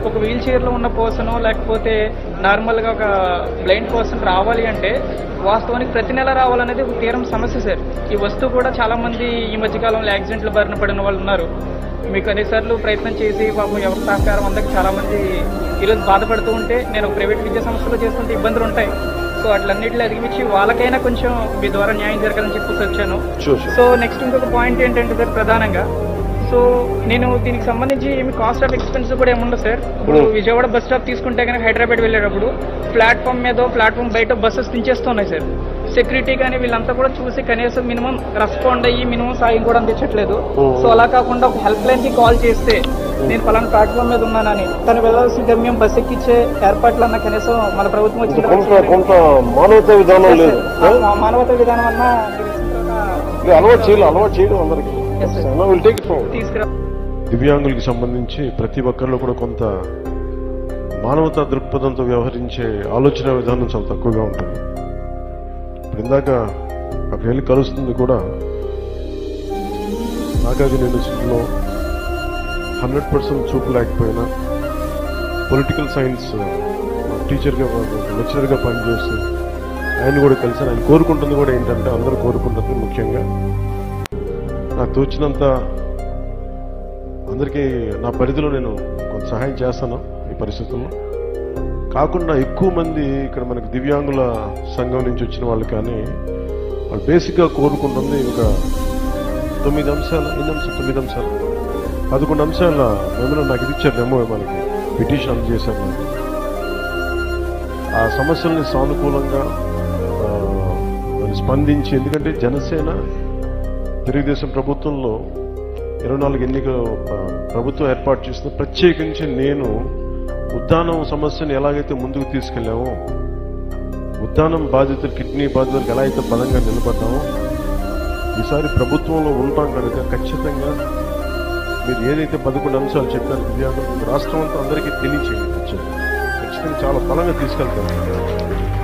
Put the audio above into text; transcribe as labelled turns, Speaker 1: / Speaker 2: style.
Speaker 1: ఒక వీల్ చైర్లో ఉన్న పర్సన్ లేకపోతే నార్మల్గా ఒక బ్లైండ్ పర్సన్ రావాలి అంటే వాస్తవానికి ప్రతి నెల రావాలనేది ఒక తీరం సమస్య సార్ ఈ వస్తువు కూడా చాలా మంది ఈ మధ్యకాలంలో యాక్సిడెంట్లు బారిన పడిన వాళ్ళు ఉన్నారు మీకు అనేసార్లు ప్రయత్నం చేసి పాపం ఎవరి సహకారం అందరికి చాలా మంది ఈరోజు బాధపడుతూ ఉంటే నేను ప్రైవేట్ విద్యా సంస్థలో చేస్తుంటే ఇబ్బందులు ఉంటాయి సో అట్లన్నిటిలో అధిగమించి వాళ్ళకైనా కొంచెం మీ ద్వారా న్యాయం జరగాలని చెప్పేసి వచ్చాను
Speaker 2: షూర్ షూర్
Speaker 1: సో నెక్స్ట్ ఇంకొక పాయింట్ ఏంటంటే సార్ ప్రధానంగా సో నేను దీనికి సంబంధించి ఏమి కాస్ట్ ఆఫ్ ఎక్స్పెన్స్ కూడా ఏముండదు సార్ ఇప్పుడు
Speaker 2: Hmm.
Speaker 1: విజయవాడ బస్ స్టాప్ తీసుకుంటే కనుక హైదరాబాద్ వెళ్ళేటప్పుడు ప్లాట్ఫామ్ మీద ప్లాట్ఫామ్ బయట బస్సెస్ దించేస్తున్నాయి సార్ సెక్యూరిటీ కానీ వీళ్ళంతా కూడా చూసి కనీసం మినిమం రెస్పాండ్ అయ్యి మినిమం సాయం కూడా అందించట్లేదు
Speaker 2: Hmm.
Speaker 1: సో అలా కాకుండా ఒక హెల్ప్ లైన్ కి కాల్ చేస్తే నేను ఫలానా ప్లాట్ఫామ్ మీద ఉన్నానని తను వెళ్ళాల్సిన గమ్యం బస్ ఎక్కించే ఏర్పాట్లు అన్న కనీసం మన ప్రభుత్వం వచ్చిన
Speaker 2: కొంత
Speaker 1: తర్వాత
Speaker 2: కొంత మానవతా విధానం లేదు
Speaker 1: ఆ మానవతా విధానం అన్న
Speaker 2: ఇది అలవాటు చేయాలి అలవాటు చేయడం అందరికి
Speaker 1: Yes, sir.
Speaker 2: Will take it forward
Speaker 1: తీసుకురా
Speaker 2: దివ్యాంగులకు సంబంధించి ప్రతి ఒక్కరిలో కూడా కొంత మానవతా దృక్పథంతో వ్యవహరించే ఆలోచన విధానం చాలా తక్కువగా ఉంటుంది ఇప్పుడు ఇందాక అక్కడికి వెళ్ళి కలుస్తుంది కూడా నాగార్జున యూనివర్సిటీలో హండ్రెడ్ పర్సెంట్ చూపు లేకపోయినా పొలిటికల్ సైన్స్ టీచర్గా లెక్చరర్గా పనిచేస్తూ ఆయన కూడా కలిసి ఆయన కోరుకుంటుంది కూడా ఏంటంటే అందరూ కోరుకుంటుంది ముఖ్యంగా నాకు తోచినంత అందరికీ నా పరిధిలో నేను కొంత సహాయం చేస్తాను ఈ పరిస్థితుల్లో కాకుండా ఎక్కువ మంది ఇక్కడ మనకి దివ్యాంగుల సంఘం నుంచి వచ్చిన వాళ్ళు కానీ వాళ్ళు బేసిక్గా కోరుకుంటుంది ఒక తొమ్మిది అంశాలు ఎన్ని అంశాలు తొమ్మిది అంశాలు పదకొండు అంశాల మెమో నాకు ఇది ఇచ్చారు మెమో మనకి పిటిషన్ అందజేశారు నాకు ఆ సమస్యల్ని సానుకూలంగా ఆ, మరి స్పందించి ఎందుకంటే జనసేన తెలుగుదేశం ప్రభుత్వంలో ఇరవై నాలుగు ఎన్నిక ఆ, ప్రభుత్వం ఏర్పాటు చేసిన ప్రత్యేకించి నేను ఉద్దానం సమస్యను ఎలాగైతే ముందుకు తీసుకెళ్ళామో ఉద్దానం బాధితులు కిడ్నీ బాధితులకు ఎలా అయితే పదంగా నిలబడ్డామో ఈసారి ప్రభుత్వంలో ఉంటాం కనుక ఖచ్చితంగా మీరు ఏదైతే పదకొండు అంశాలు చెప్పారో దివ్యాంగులకు రాష్ట్రం అంతా అందరికీ తెలియచేయండి ఖచ్చితంగా చాలా బలంగా తీసుకెళ్తాం